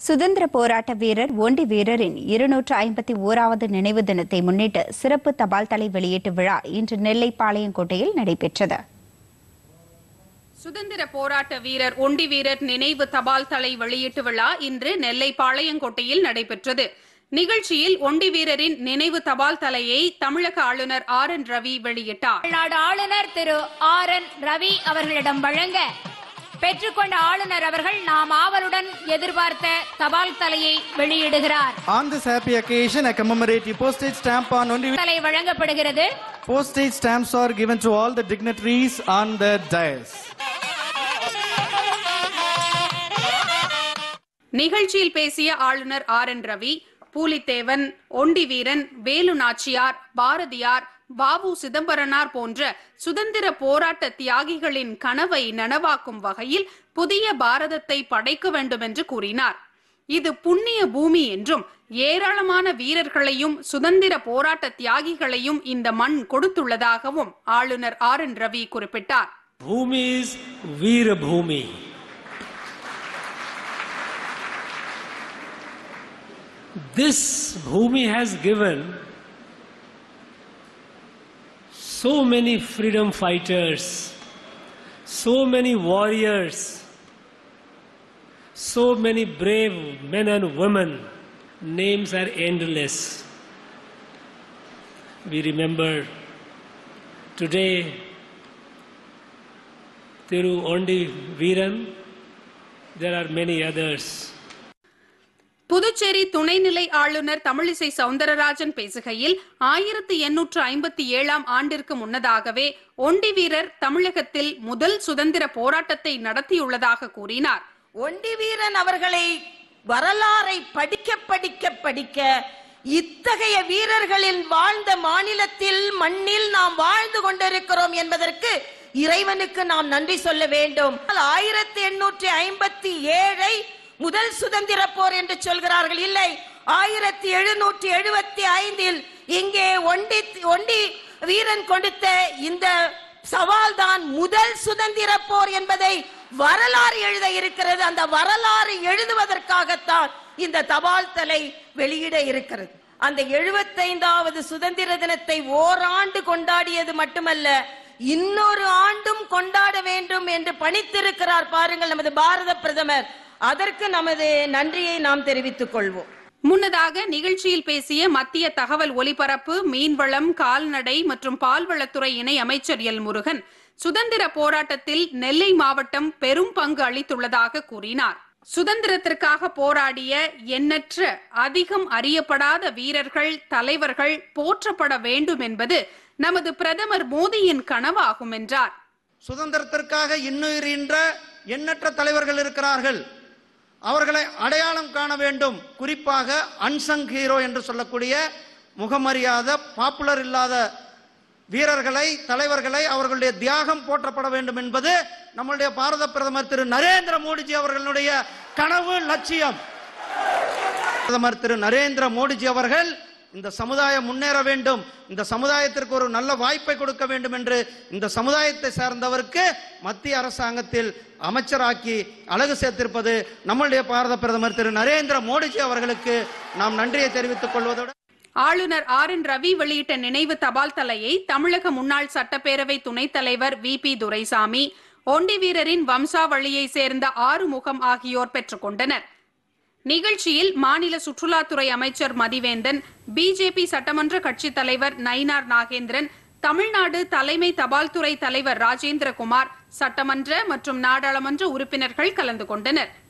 சுதந்திர போராட்ட வீரர் ஒண்டி வீரரின் இருநூற்று ஐம்பத்தி ஓராவது நினைவு தினத்தை முன்னிட்டு சிறப்பு தபால் தலை வெளியீட்டு விழா இன்று நெல்லை பாளையங்கோட்டையில் நடைபெற்றது சுதந்திர போராட்ட வீரர் ஒண்டி வீரர் நினைவு தபால் தலை வெளியீட்டு விழா இன்று நெல்லை பாளையங்கோட்டையில் நடைபெற்றது நிகழ்ச்சியில் ஒண்டி வீரரின் நினைவு தபால் தலையை தமிழக ஆளுநர் ஆர் என் ரவி வெளியிட்டார் தமிழ்நாடு ஆளுநர் திரு ஆர் என் ரவி அவர்களிடம் வழங்க பெற்றுக்கொண்ட ஆளுநர் அவர்கள் நாம் ஆவலுடன் எதிர்பார்த்த தபால் தலையை வெளியிடுகிறார் On this happy occasion, a commemorative postage stamp on only தலை வழங்கப்படுகிறது postage stamps are given to all the dignitaries on the dais. நிகழ்ச்சியில் பேசிய ஆளுநர் ஆர் என் ரவி பூலித்தேவன் ஒண்டி வீரன் வேலு நாச்சியார் பாரதியார் பாபு சிதம்பரனார் போன்ற சுதந்திர போராட்ட தியாகிகளின் கனவை நனவாக்கும் வகையில் புதிய பாரதத்தை படைக்க வேண்டும் என்று கூறினார் இது புண்ணிய பூமி என்றும் ஏராளமான வீரர்களையும் சுதந்திர போராட்ட தியாகிகளையும் இந்த மண் கொடுத்துள்ளதாகவும் ஆளுநர் ஆர் என் ரவி குறிப்பிட்டார் Bhumi is Veera Bhumi. This Bhumi has given so many freedom fighters, so many warriors, so many brave men and women. Names are endless. We remember today Thiru Ondi Veeran, there are many others. Puducherry துணைநிலை ஆளுநர் தமிழிசை சவுந்தரராஜன் பேசுகையில் ஆயிரத்தி எண்ணூற்று ஐம்பத்தி ஏழாம் ஆண்டிற்கு முன்னதாகவே ஒண்டி வீரர் தமிழகத்தில் முதல் சுதந்திர போராட்டத்தை நடத்தியுள்ளதாக கூறினார் ஒண்டி வீரன் அவர்களை வரலாறை படிக்க படிக்க படிக்க இத்தகைய வீரர்களில் வாழ்ந்த மாநிலத்தில் மண்ணில் நாம் வாழ்ந்து கொண்டிருக்கிறோம் என்பதற்கு இறைவனுக்கு நாம் நன்றி சொல்ல வேண்டும் ஆயிரத்தி எண்ணூற்றி ஐம்பத்தி ஏழை முதல் சுதந்திர போர் என்று சொல்கிறார்கள் இல்லை ஆயிரத்தி எழுநூற்றி எழுபத்தி ஐந்தில் இங்கே ஒண்டி ஒண்டி வீரன் கொடுத்த இந்த சவால் தான் முதல் சுதந்திர போர் என்பதை வரலாறு எழுத இருக்கிறது அந்த வரலாறு எழுதுவதற்காகத்தான் இந்த தபால் தலை வெளியிட இருக்கிறது அந்த எழுபத்தைந்தாவது சுதந்திர தினத்தை ஓராண்டு கொண்டாடியது மட்டுமல்ல இன்னொரு ஆண்டும் கொண்டாட வேண்டும் என்று பணித்திருக்கிறார் பாருங்கள் நமது பாரத பிரதமர் அதற்கு நமது நன்றியை நாம் தெரிவித்துக் கொள்வோம் முன்னதாக நிகழ்ச்சியில் பேசிய மத்திய தகவல் ஒலிபரப்பு மீன்வளம் கால்நடை மற்றும் பால்வளத்துறை இணை அமைச்சர் எல் முருகன் சுதந்திர போராட்டத்தில் நெல்லை மாவட்டம் பெரும் பங்கு அளித்துள்ளதாக கூறினார் சுதந்திரத்திற்காக போராடிய எண்ணற்ற அதிகம் அறியப்படாத வீரர்கள் தலைவர்கள் போற்றப்பட வேண்டும் என்பது நமது பிரதமர் மோடியின் கனவாகும் என்றார் சுதந்திரத்திற்காக இன்னுயிரின்ற எண்ணற்ற தலைவர்கள் இருக்கிறார்கள் அவர்களை அடையாளம் காண வேண்டும் குறிப்பாக அன்சங் ஹீரோ என்று சொல்லக்கூடிய முகமறியாத பாப்புலர் இல்லாத வீரர்களை தலைவர்களை அவர்களுடைய தியாகம் போற்றப்பட வேண்டும் என்பது நம்முடைய பாரத பிரதமர் திரு நரேந்திர மோடிஜி அவர்களுடைய கனவு லட்சியம் பிரதமர் திரு நரேந்திர மோடிஜி அவர்கள் இந்த சமுதாயம் முன்னேற வேண்டும் இந்த சமுதாயத்திற்கு ஒரு நல்ல வாய்ப்பை கொடுக்க வேண்டும் என்று இந்த சமுதாயத்தை சார்ந்தவருக்கு மத்திய அரசாங்கத்தில் அமைச்சராக்கி அழகு சேர்த்திருப்பது நம்முடைய பாரத பிரதமர் திரு நரேந்திர மோடிஜி அவர்களுக்கு நாம் நன்றியை தெரிவித்துக் கொள்வதோடு ஆளுநர் ஆர் என் ரவி வெளியிட்ட நினைவு தபால் தலையை தமிழக முன்னாள் சட்டப்பேரவை துணைத் தலைவர் வி பி துரைசாமி ஒண்டி வீரரின் வம்சாவளியை சேர்ந்த ஆறுமுகம் ஆகியோர் பெற்றுக்கொண்டனர் நிகழ்ச்சியில் மாநில சுற்றுலாத்துறை அமைச்சர் மதிவேந்தன் பிஜேபி சட்டமன்ற கட்சித் தலைவர் நயினார் நாகேந்திரன் தமிழ்நாடு தலைமை தபால்துறை தலைவர் ராஜேந்திரகுமார் சட்டமன்ற மற்றும் நாடாளுமன்ற உறுப்பினர்கள் கலந்து கொண்டனர்